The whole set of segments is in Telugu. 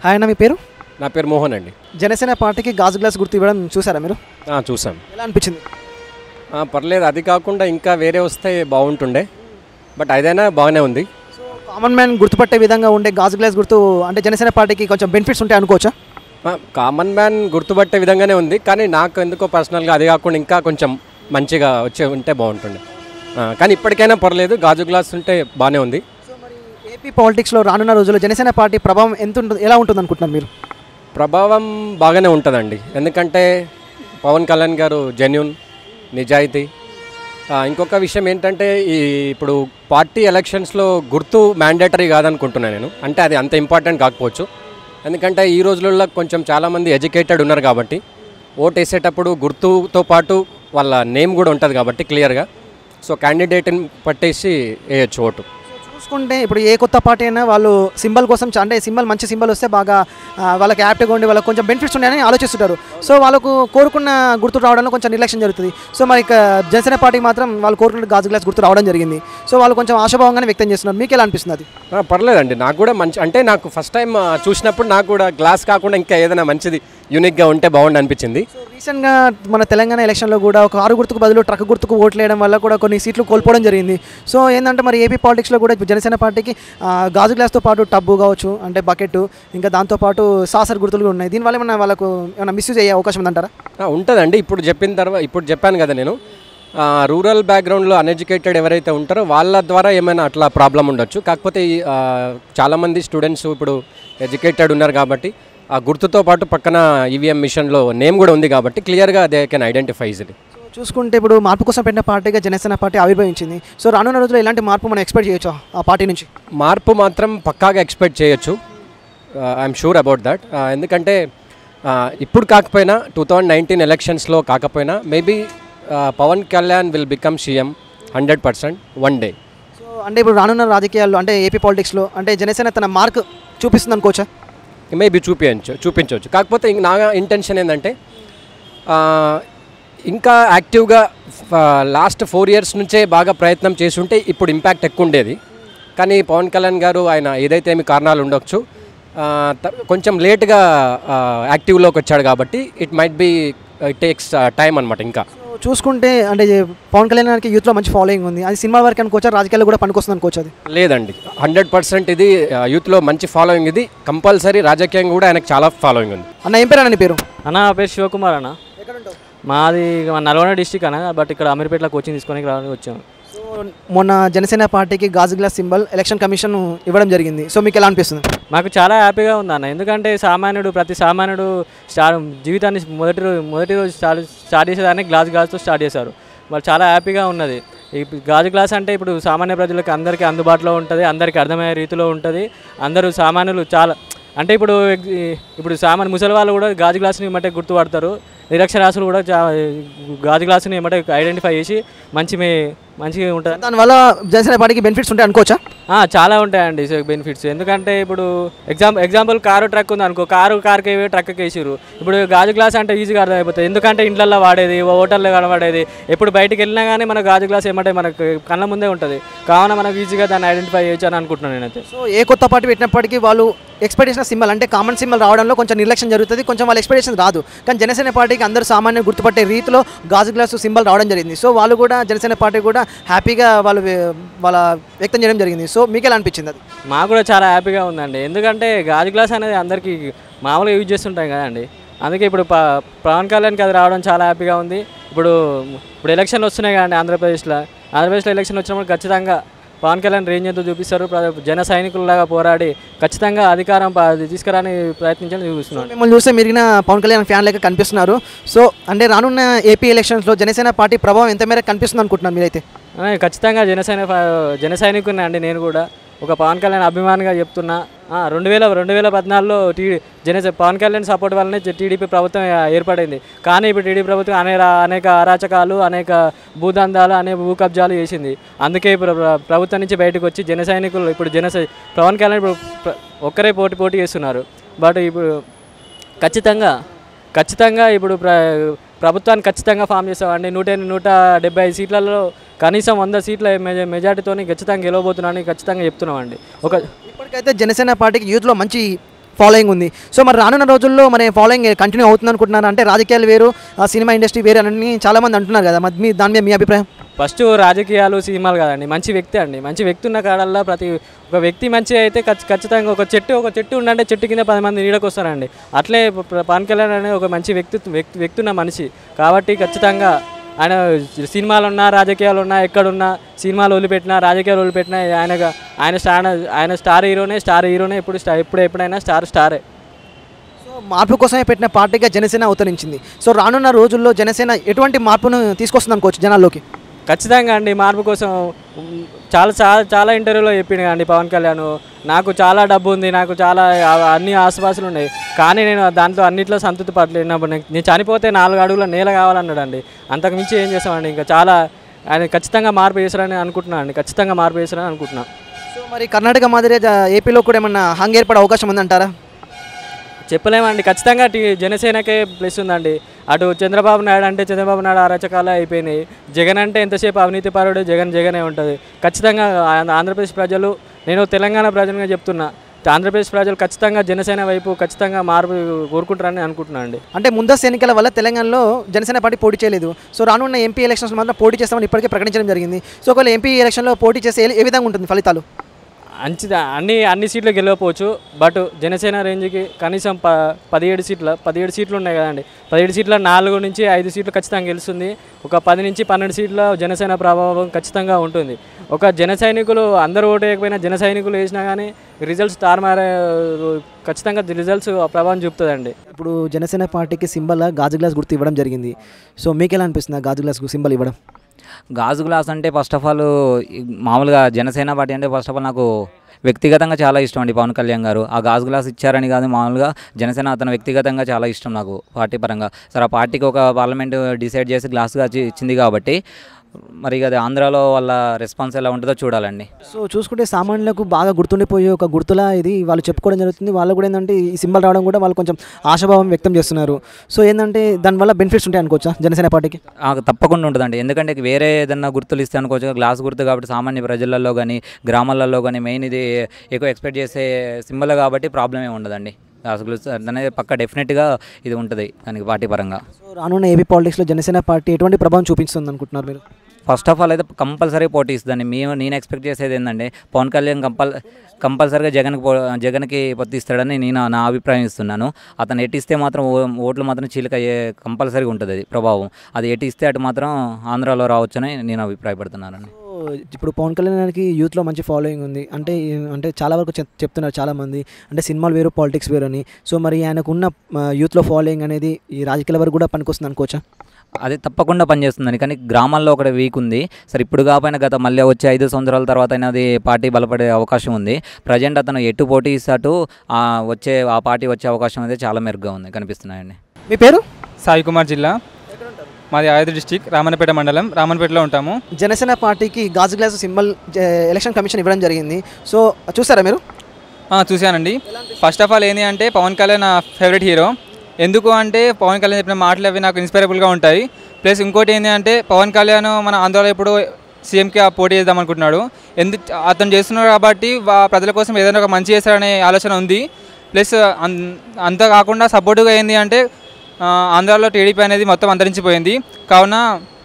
ఆయన మీ పేరు నా పేరు మోహన్ అండి జనసేన పార్టీకి గాజు గ్లాస్ గుర్తు ఇవ్వడం చూసారా మీరు ఆ, చూసాం ఎలా అనిపించింది ఆ, పర్లేదు అది కాకుండా ఇంకా వేరే వస్తే బాగుంటుండే బట్ అదైనా బాగానే ఉంది సో కామన్ మ్యాన్ గుర్తుపట్టే విధంగా ఉండే గాజు గ్లాస్ గుర్తు అంటే జనసేన పార్టీకి కొంచెం బెనిఫిట్స్ ఉంటాయి అనుకోవచ్చా ఆ, కామన్ మ్యాన్ గుర్తుపట్టే విధంగానే ఉంది కానీ నాకు ఎందుకో పర్సనల్గా అది కాకుండా ఇంకా కొంచెం మంచిగా వచ్చే ఉంటే బాగుంటుండే ఆ, కానీ ఇప్పటికైనా పర్లేదు గాజు గ్లాస్ ఉంటే బాగానే ఉంది సో మరి ఏపీ పాలిటిక్స్లో రానున్న రోజుల్లో జనసేన పార్టీ ప్రభావం ఎంత ఉంటుంది ఎలా ఉంటుంది అనుకుంటున్నారు మీరు ప్రభావం బాగానే ఉంటుందండి ఎందుకంటే పవన్ కళ్యాణ్ గారు జెన్యున్ నిజాయితీ ఆ, ఇంకొక విషయం ఏంటంటే ఈ ఇప్పుడు పార్టీ ఎలక్షన్స్లో గుర్తు మ్యాండేటరీ కాదనుకుంటున్నాను నేను అంటే అది అంత ఇంపార్టెంట్ కాకపోవచ్చు ఎందుకంటే ఈ రోజులలో కొంచెం చాలామంది ఎడ్యుకేటెడ్ ఉన్నారు కాబట్టి ఓట్ వేసేటప్పుడు గుర్తుతో పాటు వాళ్ళ నేమ్ కూడా ఉంటుంది కాబట్టి క్లియర్గా సో క్యాండిడేట్ని పట్టేసి వేయచ్చు ఓటు చూసుకుంటే ఇప్పుడు ఏ కొత్త పార్టీ అయినా వాళ్ళు సింబల్ కోసం చ- అంటే సింబల్ మంచి సింబల్ వస్తే బాగా ఆ, వాళ్ళకి యాప్ట్గా ఉండి వాళ్ళకి కొంచెం బెనిఫిట్స్ ఉన్నాయని ఆలోచిస్తుంటారు సో వాళ్ళకు కోరుకున్న గుర్తు రావడంలో కొంచెం నిర్లక్ష్యం జరుగుతుంది సో మరి ఇక జనసేన పార్టీకి మాత్రం వాళ్ళు కోరుకున్న గాజు గ్లాస్ గుర్తు రావడం జరిగింది సో వాళ్ళు కొంచెం ఆశాభావంగానే వ్యక్తం చేస్తున్నారు మీకు ఎలా అనిపిస్తుంది అది ఆ, పర్లేదండి నాకు కూడా మంచి అంటే నాకు ఫస్ట్ టైం ఆ, చూసినప్పుడు నాకు కూడా గ్లాస్ కాకుండా ఇంకా ఏదైనా మంచిది యూనిక్గా ఉంటే బాగుండు అనిపించింది సో రీసెంట్గా మన తెలంగాణ ఎలక్షన్లో కూడా ఒక ఆరు గుర్తుకు బదులు ట్రక్ గుర్తుకు ఓట్లు వేయడం వల్ల కూడా కొన్ని సీట్లు కోల్పోవడం జరిగింది సో ఏంటంటే మరి ఏపీ పాలిటిక్స్లో కూడా ఇప్పుడు జనసేన పార్టీకి ఆ, గాజు గ్లాస్తో పాటు టబ్బు కావచ్చు అంటే బకెట్ ఇంకా దాంతోపాటు సాసర్ గుర్తులు కూడా ఉన్నాయి దీనివల్ల ఏమన్నా వాళ్ళకు ఏమైనా మిస్యూజ్ అయ్యే అవకాశం ఉందంటారా ఆ, ఉంటుందండి ఇప్పుడు చెప్పిన తర్వాత ఇప్పుడు చెప్పాను కదా నేను ఆ, రూరల్ బ్యాక్గ్రౌండ్లో అన్ఎడ్యుకేటెడ్ ఎవరైతే ఉంటారో వాళ్ళ ద్వారా ఏమైనా అట్లా ప్రాబ్లం ఉండొచ్చు కాకపోతే ఈ, ఆ, చాలామంది స్టూడెంట్స్ ఇప్పుడు ఎడ్యుకేటెడ్ ఉన్నారు కాబట్టి ఆ గుర్తుతో పాటు పక్కన ఈవీఎం మిషన్లో నేమ్ కూడా ఉంది కాబట్టి క్లియర్గా దే కెన్ ఐడెంటిఫై ఇది సో చూసుకుంటే ఇప్పుడు మార్పు కోసం పెట్టిన పార్టీగా జనసేన పార్టీ ఆవిర్భవించింది సో రానున్న రోజుల్లో ఎలాంటి మార్పు మనం ఎక్స్పెక్ట్ చేయొచ్చు ఆ పార్టీ నుంచి మార్పు మాత్రం పక్కాగా ఎక్స్పెక్ట్ చేయొచ్చు ఐఎమ్ షూర్ అబౌట్ దట్ ఎందుకంటే ఆ, ఇప్పుడు కాకపోయినా టూ థౌజండ్ నైన్టీన్ ఎలక్షన్స్లో కాకపోయినా maybe Pawan Kalyan will become CM hundred percent one day so అంటే ఇప్పుడు రానున్న రాజకీయాల్లో అంటే ఏపీ పాలిటిక్స్లో అంటే జనసేన తన మార్క్ చూపిస్తుంది అనుకోవచ్చా మేబీ చూపించచ్చు చూపించవచ్చు కాకపోతే ఇంక నా ఇంటెన్షన్ ఏంటంటే ఆ, ఇంకా యాక్టివ్గా లాస్ట్ ఫోర్ ఇయర్స్ నుంచే బాగా ప్రయత్నం చేసుంటే ఇప్పుడు ఇంపాక్ట్ ఎక్కువ ఉండేది కానీ పవన్ కళ్యాణ్ గారు ఆయన ఏదైతే ఏమి కారణాలు ఉండొచ్చు ఆ, త- కొంచెం లేట్గా యాక్టివ్లోకి వచ్చాడు కాబట్టి it might be it takes time అనమాట ఇంకా సో చూసుకుంటే అంటే పవన్ కళ్యాణ్ గారికి యూత్లో మంచి ఫాలోయింగ్ ఉంది అది సినిమా వరకు అనుకోవచ్చా రాజకీయాల్లో కూడా పనికొస్తుంది అనుకోవచ్చు అది లేదండి హండ్రెడ్ పర్సెంట్ ఇది ఆ, యూత్లో మంచి ఫాలోయింగ్ ఇది కంపల్సరీ రాజకీయంగా కూడా ఆయనకు చాలా ఫాలోయింగ్ ఉంది అన్న ఏం పేరు అన్న నీ పేరు అన్న నా పేరు శివకుమార్ అన్న మాది ఇక నల్గొండ డిస్టిక్ అన్న బట్ ఇక్కడ అమీర్పేటలో కోచింగ్ తీసుకోనికి రావడానికి వచ్చాము సో మొన్న జనసేన పార్టీకి గాజు గ్లాస్ సింబల్ ఎలక్షన్ కమిషన్ ఇవ్వడం జరిగింది సో మీకు ఎలా అనిపిస్తుంది మాకు చాలా హ్యాపీగా ఉంది అన్న ఎందుకంటే సామాన్యుడు ప్రతి సామాన్యుడు స్టార్ జీవితాన్ని మొదటి రోజు మొదటి రోజు స్టార్ట్ స్టార్ట్ చేసేదాన్ని గ్లాస్ గ్లాస్తో స్టార్ట్ చేశారు వాళ్ళు చాలా హ్యాపీగా ఉన్నది ఈ గాజు గ్లాస్ అంటే ఇప్పుడు సామాన్య ప్రజలకు అందరికీ అందుబాటులో ఉంటుంది అందరికీ అర్థమయ్యే రీతిలో ఉంటుంది అందరూ సామాన్యులు చాలా అంటే ఇప్పుడు ఎగ్- ఇప్పుడు సామాన్య ముసలి వాళ్ళు కూడా గాజు గ్లాసుని ఏమంటే గుర్తుపడతారు నిరక్షరాస్యులు కూడా జా- గాజు గ్లాసుని ఏమంటే ఐడెంటిఫై చేసి మంచి మే మంచిగా ఉంటుంది దానివల్ల జనసేన పార్టీకి బెనిఫిట్స్ ఉంటాయి అనుకోవచ్చా ఆ, చాలా ఉంటాయండి బెనిఫిట్స్ ఎందుకంటే ఇప్పుడు ఎగ్జాంపుల్ ఎగ్జాంపుల్ కారు ట్రక్ ఉంది అనుకో కారు కార్కి వేవి ట్రక్కి వేసిరు ఇప్పుడు గాజు గ్లాస్ అంటే ఈజీగా అర్థమైపోతుంది ఎందుకంటే ఇండ్లల్లో వాడేది హోటల్లో కనబడేది ఎప్పుడు బయటికి వెళ్ళినా కానీ మన గాజు గ్లాస్ ఏమంటే మనకు కళ్ళ ముందే ఉంటుంది కావున మనకు ఈజీగా దాన్ని ఐడెంటిఫై చేయొచ్చు అని అనుకుంటున్నాను నేనైతే సో ఏ కొత్త పార్టీ పెట్టినప్పటికీ వాళ్ళు ఎక్స్పెక్టేషన్ సింబల్ అంటే కామన్ సింబల్ రావడంలో కొంచెం నిర్లక్ష్యం జరుగుతుంది కొంచెం వాళ్ళ ఎక్స్పెక్టేషన్ రాదు కానీ జనసేన పార్టీకి అందరూ సామాన్యం గుర్తుపట్టే రీతిలో గాజు గ్లాసు సింబల్ రావడం జరిగింది సో వాళ్ళు కూడా జనసేన పార్టీ కూడా హ్యాపీగా వాళ్ళు వే- వాళ్ళ వ్యక్తం చేయడం జరిగింది సో మీకు ఎలా అనిపించింది అది మాకు కూడా చాలా హ్యాపీగా ఉందండి ఎందుకంటే గాజు గ్లాస్ అనేది అందరికీ మామూలుగా యూజ్ చేస్తుంటాం కదండి అందుకే ఇప్పుడు ప పవన్ కళ్యాణ్కి అది రావడం చాలా హ్యాపీగా ఉంది ఇప్పుడు ఇప్పుడు ఎలక్షన్లు వస్తున్నాయి కదండి ఆంధ్రప్రదేశ్లో ఆంధ్రప్రదేశ్లో ఎలక్షన్ వచ్చినప్పుడు ఖచ్చితంగా పవన్ కళ్యాణ్ రేంజ్ ఎంతో చూపిస్తారు ప్ర- జన సైనికుల్లాగా పోరాడి ఖచ్చితంగా అధికారం ప- తీసుకురాని ప్రయత్నించాలని చూపిస్తున్నాను మిమ్మల్ని చూస్తే మెరిగిన పవన్ కళ్యాణ్ ఫ్యాన్ లెక్క కనిపిస్తున్నారు సో అంటే రానున్న ఏపీ ఎలక్షన్స్లో జనసేన పార్టీ ప్రభావం ఎంత మేరకు కనిపిస్తుంది అనుకుంటున్నారు మీరైతే ఆ, ఖచ్చితంగా జనసేన జన సైనికుని అండి నేను కూడా ఒక పవన్ కళ్యాణ్ అభిమానిగా చెప్తున్నా ఆ, రెండు వేల రెండు వేల పద్నాలుగులో టీ జన పవన్ కళ్యాణ్ సపోర్ట్ వల్లనే టీడీపీ ప్రభుత్వం ఏర్పడింది కానీ ఇప్పుడు టీడీపీ ప్రభుత్వం అనేక అనేక అరాచకాలు అనేక భూదందాలు అనేక భూ కబ్జాలు చేసింది అందుకే ఇప్పుడు ప్ర- ప్రభుత్వం నుంచి బయటకు వచ్చి జన సైనికులు ఇప్పుడు జన సై- పవన్ కళ్యాణ్ ఇప్పుడు ప్ర- ఒక్కరే పోటీ పోటీ చేస్తున్నారు బట్ ఇప్పుడు ఖచ్చితంగా ఖచ్చితంగా ఇప్పుడు ప్ర ప్రభుత్వాన్ని ఖచ్చితంగా ఫామ్ చేస్తామండి నూట ఎనిమిది నూట డెబ్బై ఐదు సీట్లలో కనీసం వంద సీట్ల మెజ మెజార్టీతో ఖచ్చితంగా గెలవబోతున్నానని ఖచ్చితంగా చెప్తున్నామండి ఒక ఇప్పటికైతే జనసేన పార్టీకి యూత్లో మంచి ఫాలోయింగ్ ఉంది సో మరి రానున్న రోజుల్లో మరి ఫాలోయింగ్ కంటిన్యూ అవుతుంది అనుకుంటున్నారు అంటే రాజకీయాలు వేరు ఆ సినిమా ఇండస్ట్రీ వేరు అని చాలామంది అంటున్నారు కదా మరి మీ దాని మీద మీ అభిప్రాయం ఫస్ట్ రాజకీయాలు సినిమాలు కాదండి మంచి వ్యక్తి అండి మంచి వ్యక్తి ఉన్న కాడల్లా ప్రతి ఒక వ్యక్తి మంచి అయితే ఖచ్చి- ఖచ్చితంగా ఒక చెట్టు ఒక చెట్టు ఉండంటే చెట్టు కింద పది మంది నీడకు వస్తారండి అట్లే ప- పవన్ కళ్యాణ్ అనే ఒక మంచి వ్యక్తి వ్యక్తి వ్యక్తి ఉన్న మనిషి కాబట్టి ఖచ్చితంగా ఆయన సినిమాలు ఉన్నా రాజకీయాలు ఉన్నా ఎక్కడున్నా సినిమాలు వదిలిపెట్టినా రాజకీయాలు వదిలిపెట్టినా ఆయన ఆయన స్టార్ ఆయన స్టార్ హీరోనే స్టార్ హీరోనే ఎప్పుడు స్టార్ ఎప్పుడు ఎప్పుడైనా స్టార్ స్టారే సో మార్పు కోసమే పెట్టిన పార్టీగా జనసేన అవతరించింది సో రానున్న రోజుల్లో జనసేన ఎటువంటి మార్పును తీసుకొస్తుంది అనుకోవచ్చు జనాల్లోకి ఖచ్చితంగా అండి మార్పు కోసం ఉమ్, చాలా చాలా చాలా ఇంటర్వ్యూలో చెప్పిండు అండి పవన్ కళ్యాణ్ నాకు చాలా డబ్బు ఉంది నాకు చాలా ఆ- అన్ని ఆసుపాసులు ఉన్నాయి కానీ నేను దాంట్లో అన్నిట్లో సంతృప్తి పడలేదు నాకు- నేను నేను చనిపోతే నాలుగు అడుగుల నేల కావాలన్నాడు అండి అంతకు మించి ఏం చేస్తామండి ఇంకా చాలా ఆయన ఖచ్చితంగా మార్పు చేశారని అనుకుంటున్నాను అండి ఖచ్చితంగా మార్పు చేశారని అనుకుంటున్నాను సో మరి కర్ణాటక మాదిరి జ- ఏపీలో కూడా ఏమన్నా హంగ్ ఏర్పడే అవకాశం ఉందంటారా చెప్పలేమండి ఖచ్చితంగా టీ జనసేనకే ప్లస్ ఉందండి అటు చంద్రబాబు నాయుడు అంటే చంద్రబాబు నాయుడు అరచకాలు అయిపోయినాయి జగన్ అంటే ఎంతసేపు అవినీతి పరుడు జగన్ జగనే ఉంటుంది ఖచ్చితంగా ఆ- ఆంధ్రప్రదేశ్ ప్రజలు నేను తెలంగాణ ప్రజలుగా చెప్తున్నా ఆంధ్రప్రదేశ్ ప్రజలు ఖచ్చితంగా జనసేన వైపు ఖచ్చితంగా మార్పు కోరుకుంటారని అనుకుంటున్నాను అండి అంటే ముందస్తు ఎన్నికల వల్ల తెలంగాణలో జనసేన పార్టీ పోటీ చేయలేదు సో రానున్న ఎంపీ ఎలక్షన్స్ మాత్రం పోటీ చేస్తామని ఇప్పటికే ప్రకటించడం జరిగింది సో ఒకవేళ ఎంపీ ఎలక్షన్లో పోటీ చేస్తే ఏ- ఏ విధంగా ఉంటుంది ఫలితాలు అంచి అన్ని అన్ని సీట్లు గెలవకపోవచ్చు బట్ జనసేన రేంజ్కి కనీసం ప పదిహేడు సీట్ల పదిహేడు సీట్లు ఉన్నాయి కదండి పదిహేడు సీట్ల నాలుగు నుంచి ఐదు సీట్లు ఖచ్చితంగా గెలుస్తుంది ఒక పది నుంచి పన్నెండు సీట్ల జనసేన ప్రభావం ఖచ్చితంగా ఉంటుంది ఒక జన సైనికులు అందరూ ఓటు వేయకపోయినా జన సైనికులు వేసినా కానీ రిజల్ట్స్ తారుమారే ఖచ్చితంగా రిజల్ట్స్ ప్రభావం చూపుతుందండి ఇప్పుడు జనసేన పార్టీకి సింబల్ గాజు గ్లాస్ గుర్తు ఇవ్వడం జరిగింది సో మీకు ఎలా అనిపిస్తుంది ఆ గాజు గ్లాస్ సింబల్ ఇవ్వడం గాజు గ్లాస్ అంటే ఫస్ట్ ఆఫ్ ఆల్ ఈ మామూలుగా జనసేన పార్టీ అంటే ఫస్ట్ ఆఫ్ ఆల్ నాకు వ్యక్తిగతంగా చాలా ఇష్టం అండి పవన్ కళ్యాణ్ గారు ఆ గాజు గ్లాస్ ఇచ్చారని కాదు మామూలుగా జనసేన అతను వ్యక్తిగతంగా చాలా ఇష్టం నాకు పార్టీ పరంగా సరే ఆ పార్టీకి ఒక పార్లమెంట్ డిసైడ్ చేసి గ్లాస్గా ఇచ్చి- ఇచ్చింది కాబట్టి మరి ఇక అది ఆంధ్రాలో వాళ్ళ రెస్పాన్స్ ఎలా ఉంటుందో చూడాలండి సో చూసుకుంటే సామాన్యులకు బాగా గుర్తుండిపోయే ఒక గుర్తులా ఇది వాళ్ళు చెప్పుకోవడం జరుగుతుంది వాళ్ళు కూడా ఏంటంటే ఈ సింబల్ రావడం కూడా వాళ్ళు కొంచెం ఆశాభావం వ్యక్తం చేస్తున్నారు సో ఏంటంటే దానివల్ల బెనిఫిట్స్ ఉంటాయి అనుకోవచ్చా జనసేన పార్టీకి ఆ, తప్పకుండా ఉంటుందండి ఎందుకంటే వేరే ఏదన్నా గుర్తులు ఇస్తే అనుకోవచ్చు గ్లాస్ గుర్తు కాబట్టి సామాన్య ప్రజలలో కానీ గ్రామాలలో కానీ మెయిన్ ఇది ఎక్కువ ఎక్స్పెక్ట్ చేసే సింబల్ కాబట్టి ప్రాబ్లం ఏమి ఉండదండి గ్లాస్ గుర్తు అనేది పక్క డెఫినెట్గా ఇది ఉంటుంది దానికి పార్టీ పరంగా సో రానున్న ఏపీ పాలిటిక్స్లో జనసేన పార్టీ ఎటువంటి ప్రభావం చూపిస్తుంది అనుకుంటున్నారు మీరు ఫస్ట్ ఆఫ్ ఆల్ అయితే కంపల్సరీ పోటీ ఇస్తుందండి మేము నేను ఎక్స్పెక్ట్ చేసేది ఏంటంటే పవన్ కళ్యాణ్ కంపల్ కంపల్సరీగా జగన్కి పో జగన్కి పొత్తు ఇస్తాడని నేను నా అభిప్రాయం ఇస్తున్నాను అతను ఎటు ఇస్తే మాత్రం ఓ- ఓట్లు మాత్రం చీలిక అయ్యే కంపల్సరీగా ఉంటుంది అది ప్రభావం అది ఎటు ఇస్తే అటు మాత్రం ఆంధ్రాలో రావచ్చని నేను అభిప్రాయపడుతున్నానండి సో ఇప్పుడు పవన్ కళ్యాణ్కి యూత్లో మంచి ఫాలోయింగ్ ఉంది అంటే అంటే చాలా వరకు చెప్- చెప్తున్నారు చాలామంది అంటే సినిమాలు వేరు పాలిటిక్స్ వేరు అని సో మరి ఆయనకున్న ఆ, యూత్లో ఫాలోయింగ్ అనేది ఈ రాజకీయాల వరకు కూడా పనికొస్తుంది అనుకోవచ్చా అది తప్పకుండా పనిచేస్తుందని కానీ గ్రామాల్లో ఒకటి వీక్ ఉంది సరే ఇప్పుడు కాకపోయినా గత మళ్ళీ వచ్చే ఐదు సంవత్సరాల తర్వాత అయినా అది పార్టీ బలపడే అవకాశం ఉంది ప్రజెంట్ అతను ఎటు పోటీ ఇస్తాటు ఆ వచ్చే ఆ పార్టీ వచ్చే అవకాశం అయితే చాలా మెరుగ్గా ఉంది కనిపిస్తున్నాయండి మీ పేరు సాయి కుమార్ జిల్లా మాది ఆయుధ డిస్టిక్ రామన్నపేట మండలం రామన్నపేటలో ఉంటాము జనసేన పార్టీకి గాజు గ్లాస్ సింబల్ జ- ఎలక్షన్ కమిషన్ ఇవ్వడం జరిగింది సో చూసారా మీరు ఆ, చూశానండి ఫస్ట్ ఆఫ్ ఆల్ ఏంటి అంటే పవన్ కళ్యాణ్ నా ఫేవరెట్ హీరో ఎందుకు అంటే పవన్ కళ్యాణ్ చెప్పిన మాటలు అవి నాకు ఇన్స్పైరబుల్గా ఉంటాయి ప్లస్ ఇంకోటి ఏంటి అంటే పవన్ కళ్యాణ్ మన ఆంధ్రాలో ఇప్పుడు సీఎంకి పోటీ చేద్దాం అనుకుంటున్నాడు ఎందుకు అతను చేస్తున్నాడు కాబట్టి వా- ప్రజల కోసం ఏదైనా ఒక మంచి చేస్తారనే ఆలోచన ఉంది ప్లస్ అన్- అంతా కాకుండా సపోర్టుగా ఏంది అంటే ఆ, ఆంధ్రాలో టీడీపీ అనేది మొత్తం అంతరించిపోయింది కావున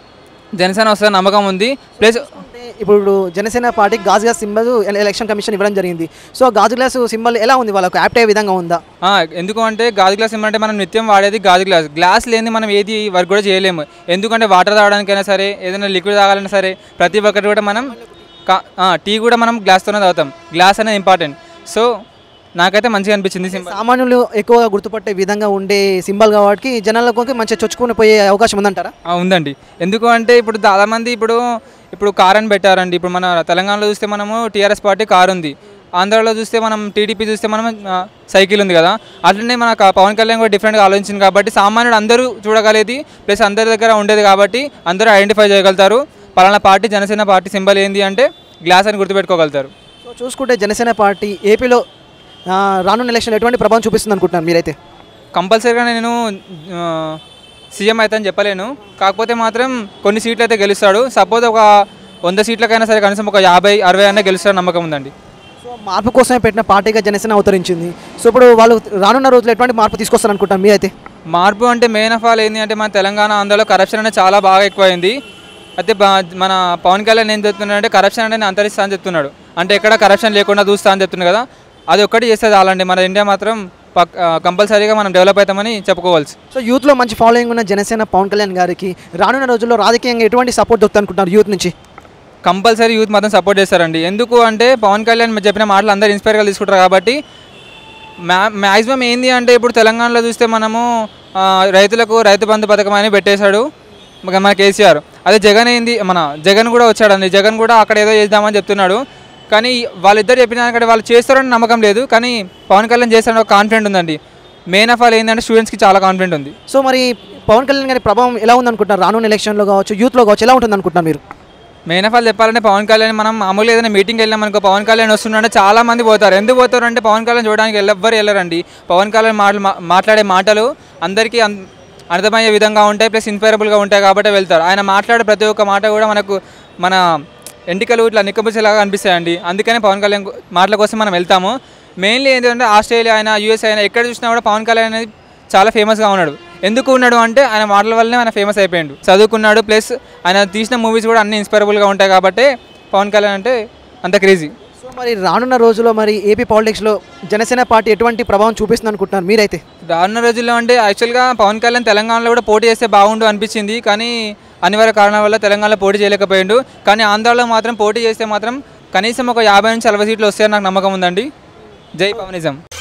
జనసేన వస్తుందని నమ్మకం ఉంది ప్లస్ అంటే ఇప్పుడు జనసేన పార్టీకి గాజు గ్లాస్ సింబల్ ఎలక్షన్ కమిషన్ ఇవ్వడం జరిగింది సో గాజు గ్లాస్ సింబల్ ఎలా ఉంది వాళ్ళకు యాప్ట్ అయ్యే విధంగా ఉందా ఆ, ఎందుకు అంటే గాజు గ్లాస్ ఏమంటే మనం నిత్యం వాడేది గాజు గ్లాస్ గ్లాస్ లేని మనం ఏది వర్క్ కూడా చేయలేము ఎందుకంటే వాటర్ తాగడానికైనా సరే ఏదైనా లిక్విడ్ తాగాలన్నా సరే ప్రతి ఒక్కటి కూడా మనం కా- ఆ, టీ కూడా మనం గ్లాస్తోనే తాగుతాం గ్లాస్ అనేది ఇంపార్టెంట్ సో నాకైతే మంచిగా అనిపించింది సింపుల్ సామాన్యులు ఎక్కువగా గుర్తుపట్టే విధంగా ఉండే సింబల్ కాబట్టి జనాలకు మంచిగా చొచ్చుకుని పోయే అవకాశం ఉందంటారా ఆ, ఉందండి ఎందుకు అంటే ఇప్పుడు చాలామంది ఇప్పుడు ఇప్పుడు కార్ అని పెట్టారండి ఇప్పుడు మన తెలంగాణలో చూస్తే మనము టీఆర్ఎస్ పార్టీ కార్ ఉంది ఆంధ్రాలో చూస్తే మనం టీడీపీ చూస్తే మనం ఆ, సైకిల్ ఉంది కదా అట్లనే మన క- పవన్ కళ్యాణ్ కూడా డిఫరెంట్గా ఆలోచించింది కాబట్టి సామాన్యుడు అందరూ చూడగలేది ప్లస్ అందరి దగ్గర ఉండేది కాబట్టి అందరూ ఐడెంటిఫై చేయగలుగుతారు పలానా పార్టీ జనసేన పార్టీ సింబల్ ఏంది అంటే గ్లాస్ అని గుర్తుపెట్టుకోగలుగుతారు సో చూసుకుంటే జనసేన పార్టీ ఏపీలో ఆ, రానున్న ఎలక్షన్ ఎటువంటి ప్రభావం చూపిస్తుంది అనుకుంటున్నారు మీరైతే కంపల్సరీగా నేను ఆ, సీఎం అయితే అని చెప్పలేను కాకపోతే మాత్రం కొన్ని సీట్లు అయితే గెలుస్తాడు సపోజ్ ఒక వంద సీట్లకైనా సరే కనీసం ఒక యాభై అరవై అయినా గెలుస్తాడు నమ్మకం ఉందండి సో మార్పు కోసమే పెట్టిన పార్టీగా జనసేన అవతరించింది సో ఇప్పుడు వాళ్ళు రానున్న రోజులు ఎటువంటి మార్పు తీసుకొస్తారు అనుకుంటారు మీరైతే మార్పు అంటే మెయిన్ ఆఫ్ ఆల్ ఏంటి అంటే మన తెలంగాణ ఆంధ్రలో కరప్షన్ అనేది చాలా బాగా ఎక్కువైంది అయితే బా- మన పవన్ కళ్యాణ్ ఏం చెప్తున్నాడు అంటే కరప్షన్ అనేది అంతరిస్తా అని చెప్తున్నాడు అంటే ఎక్కడ కరప్షన్ లేకుండా చూస్తా అని చెప్తున్నాడు కదా అది ఒక్కటి చేస్తే చాలండి మన ఇండియా మాత్రం పక్ కంపల్సరీగా మనం డెవలప్ అవుతామని చెప్పుకోవాల్సి సో యూత్లో మంచి ఫాలోయింగ్ ఉన్న జనసేన పవన్ కళ్యాణ్ గారికి రానున్న రోజుల్లో రాజకీయంగా ఎటువంటి సపోర్ట్ దొరుకుతుంది అనుకుంటున్నారు యూత్ నుంచి కంపల్సరీ యూత్ మాత్రం సపోర్ట్ చేస్తారండి ఎందుకు అంటే పవన్ కళ్యాణ్ చెప్పిన మాటలు అందరూ ఇన్స్పైర్గా తీసుకుంటారు కాబట్టి మ్యా మ్యాక్సిమం ఏంది అంటే ఇప్పుడు తెలంగాణలో చూస్తే మనము ఆ, రైతులకు రైతు బంధు పథకం అని పెట్టేశాడు మన మన కేసీఆర్ అదే జగన్ ఏంది మన జగన్ కూడా వచ్చాడండి జగన్ కూడా అక్కడ ఏదో చేద్దామని చెప్తున్నాడు కానీ వాళ్ళిద్దరు చెప్పిన దానికంటే వాళ్ళు చేస్తారని నమ్మకం లేదు కానీ పవన్ కళ్యాణ్ చేస్తారని ఒక కాన్ఫిడెంట్ ఉందండి మెయిన్ ఆఫ్ ఆల్ ఏంటంటే స్టూడెంట్స్కి చాలా కాన్ఫిడెంట్ ఉంది సో మరి పవన్ కళ్యాణ్ గారి ప్రభావం ఎలా ఉంది అనుకుంటున్నారు రానున్న ఎలక్షన్లో కావచ్చు యూత్లో కావచ్చు ఎలా ఉంటుంది అనుకుంటున్నారు మీరు మెయిన్ ఆఫ్ ఆల్ చెప్పాలంటే పవన్ కళ్యాణ్ మనం మామూలుగా ఏదైనా మీటింగ్ వెళ్ళాం అనుకో పవన్ కళ్యాణ్ వస్తున్నాడంటే చాలా మంది పోతారు ఎందుకు పోతారు అంటే పవన్ కళ్యాణ్ చూడడానికి ఎవ్వరు వెళ్ళరండి పవన్ కళ్యాణ్ మాటలు మా- మాట్లాడే మాటలు అందరికీ అన్- అర్థమయ్యే విధంగా ఉంటాయి ప్లస్ ఇన్స్పైరబుల్గా ఉంటాయి కాబట్టి వెళ్తారు ఆయన మాట్లాడే ప్రతి ఒక్క మాట కూడా మనకు మన ఎంటికలు ఇట్లా నిక్కబుచ్చేలాగా అనిపిస్తాయండి అందుకనే పవన్ కళ్యాణ్ కు- మాటల కోసం మనం వెళ్తాము మెయిన్లీ ఏంటంటే ఆస్ట్రేలియా అయినా యూఎస్ అయినా ఎక్కడ చూసినా కూడా పవన్ కళ్యాణ్ అనేది చాలా ఫేమస్గా ఉన్నాడు ఎందుకు ఉన్నాడు అంటే ఆయన మాటల వల్లనే ఆయన ఫేమస్ అయిపోయాడు చదువుకున్నాడు ప్లస్ ఆయన తీసిన మూవీస్ కూడా అన్ని ఇన్స్పైరబుల్గా ఉంటాయి కాబట్టి పవన్ కళ్యాణ్ అంటే అంత క్రేజీ సో మరి రానున్న రోజుల్లో మరి ఏపీ పాలిటిక్స్లో జనసేన పార్టీ ఎటువంటి ప్రభావం చూపిస్తుంది అనుకుంటున్నారు మీరైతే రానున్న రోజుల్లో అంటే యాక్చువల్గా పవన్ కళ్యాణ్ తెలంగాణలో కూడా పోటీ చేస్తే బాగుండు అనిపించింది కానీ అనివార్య కారణాల వల్ల తెలంగాణలో పోటీ చేయలేకపోయిండు కానీ ఆంధ్రాలో మాత్రం పోటీ చేస్తే మాత్రం కనీసం ఒక యాభై నుంచి అరవై సీట్లు వస్తాయని నాకు నమ్మకం ఉందండి జై పవనిజం